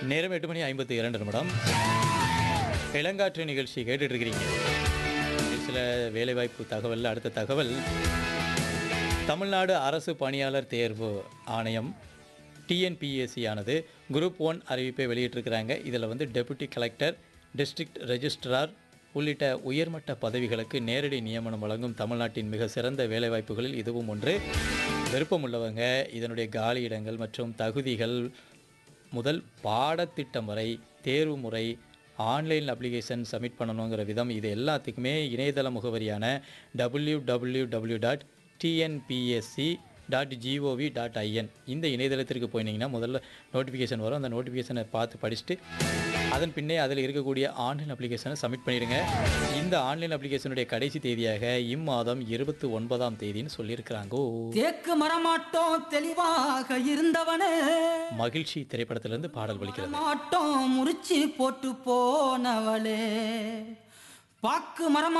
நேரம் எட்டு மணி ஐம்பத்தி இரண்டு நிமிடம் இளங்காற்று நிகழ்ச்சி கேட்டுட்டு இருக்கிறீங்க சில வேலைவாய்ப்பு தகவல் அடுத்த தகவல் தமிழ்நாடு அரசு பணியாளர் தேர்வு ஆணையம் டிஎன்பிஎஸ்சி ஆனது குரூப் ஒன் அறிவிப்பை வெளியிட்டிருக்கிறாங்க இதில் வந்து டெபுட்டி கலெக்டர் டிஸ்ட்ரிக்ட் ரெஜிஸ்ட்ரார் உள்ளிட்ட உயர்மட்ட பதவிகளுக்கு நேரடி நியமனம் வழங்கும் தமிழ்நாட்டின் மிக சிறந்த வேலைவாய்ப்புகளில் இதுவும் ஒன்று விருப்பமுள்ளவங்க இதனுடைய காலி இடங்கள் மற்றும் தகுதிகள் முதல் பாடத்திட்டம் வரை தேர்வு முறை ஆன்லைன் அப்ளிகேஷன் சப்மிட் பண்ணணுங்கிற விதம் இது எல்லாத்துக்குமே இணையதள முகவரியான W W W dot TNPSC dot GOV dot IN இந்த இணையதளத்திற்கு போனீங்கன்னா முதல்ல நோட்டிஃபிகேஷன் வரும் அந்த நோட்டிஃபிகேஷனை பார்த்து படிச்சுட்டு அதன் பின்னே அதில் இருக்கக்கூடிய ஆன்லைன் அப்ளிகேஷனை சப்மிட் பண்ணிடுங்க இந்த ஆன்லைன் அப்ளிகேஷனுடைய கடைசி தேதியாக இம்மாதம் இருபத்தி ஒன்பதாம் தேதின்னு சொல்லியிருக்கிறாங்கோ தேக்கு மரமாட்டோம் தெளிவாக இருந்தவனே மகிழ்ச்சி திரைப்படத்திலிருந்து பாடல் ஒலிக்கிறது மாட்டோம் முறிச்சு போட்டு போனவளே பாக்கு மரமா